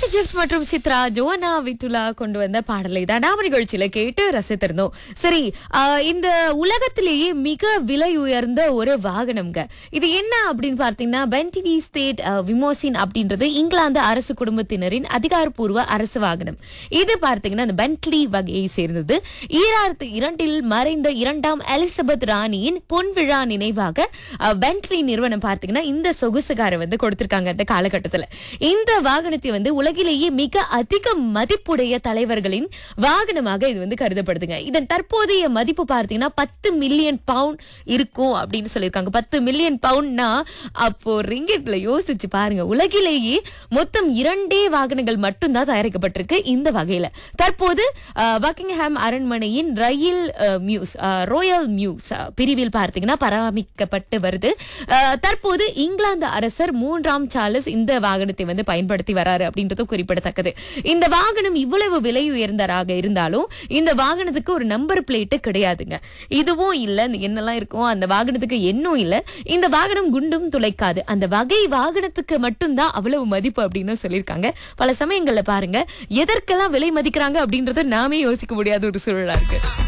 Mickey Jeff மற்றும் சித்ரா ஜோனா வித்துலா கொண்டு வந்த பாடலை தான் நாம நிகழ்ச்சியில கேட்டு ரசித்திருந்தோம் சரி ஆஹ் இந்த உலகத்திலேயே மிக விலை உயர்ந்த ஒரு வாகனம்ங்க இது என்ன அப்படின்னு பார்த்தீங்கன்னா பென்டிவி ஸ்டேட் விமோசின் அப்படின்றது இங்கிலாந்து அரசு குடும்பத்தினரின் அதிகாரப்பூர்வ அரசு வாகனம் இது பார்த்தீங்கன்னா அந்த பென்ட்லி வகையை சேர்ந்தது ஈராயிரத்து இரண்டில் மறைந்த இரண்டாம் எலிசபெத் ராணியின் பொன் விழா நினைவாக அஹ், பென்ட்லி நிறுவனம் பார்த்தீங்கன்னா இந்த சொகுசுகாரை வந்து கொடுத்திருக்காங்க அந்த காலகட்டத்துல இந்த வாகனத்தை வந்து உலகிலேயே மிக அதிக மதிப்புடைய தலைவர்களின் வாகனமாக இது வந்து கருதப்படுதுங்க இதன் தற்போதைய மதிப்பு பார்த்தீங்கன்னா பத்து மில்லியன் பவுண்ட் இருக்கும் அப்படின்னு சொல்லியிருக்காங்க பத்து மில்லியன் பவுண்ட்னா அப்போ ரிங்கெட்ல யோசிச்சு பாருங்க உலகிலேயே மொத்தம் இரண்டே வாகனங்கள் மட்டும்தான் தயாரிக்கப்பட்டிருக்கு இந்த வகையில தற்போது அஹ், பக்கிங்ஹாம் அரண்மனையின் royal uh, mews uh, royal mews அஹ், பிரிவில் பார்த்தீங்கன்னா பராமரிக்கப்பட்டு வருது அஹ், தற்போது இங்கிலாந்து அரசர் மூன்றாம் சார்லஸ் இந்த வாகனத்தை வந்து பயன்படுத்தி வராரு அப்படின்றது குறிப்பிடத்தக்கது இந்த வாகனம் இவ்வளவு விலை உயர்ந்தராக இருந்தாலும் இந்த வாகனத்துக்கு ஒரு நம்பர் பிளேட்டு கிடையாதுங்க இதுவும் இல்ல இந்த என்னெல்லாம் இருக்கும் அந்த வாகனத்துக்கு எண்ணும் இல்ல இந்த வாகனம் குண்டும் துளைக்காது அந்த வகை வாகனத்துக்கு மட்டும்தான் அவ்வளவு மதிப்பு அப்படின்னு சொல்லியிருக்காங்க பல சமயங்கள்ல பாருங்க எதற்கெல்லாம் விலை மதிக்கிறாங்க அப்படின்றத நாமே யோசிக்க முடியாத ஒரு சூழலா இருக்கு